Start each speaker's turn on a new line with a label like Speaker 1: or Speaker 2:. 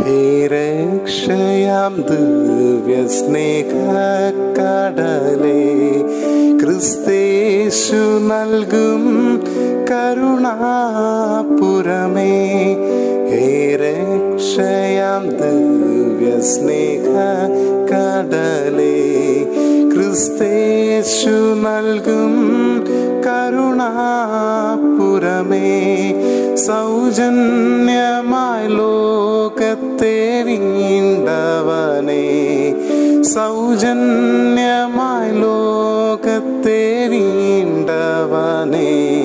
Speaker 1: ഹേ രക്ഷയാം ദിവ്യ സ്നേഹക്കടലേ ക്രിസ്തേശു നൽകും കരുണാപുരമേ ഹേ രക്ഷയാം ദിവ്യ സ്നേഹക്കടലേ ക്രിസ്തേശു നൽകും കരുണാപുരമേ സൗജന്യമായി ലോകത്തെ വീണ്ടവനെ സൗജന്യമായി ലോകത്തെ വീണ്ടവനെ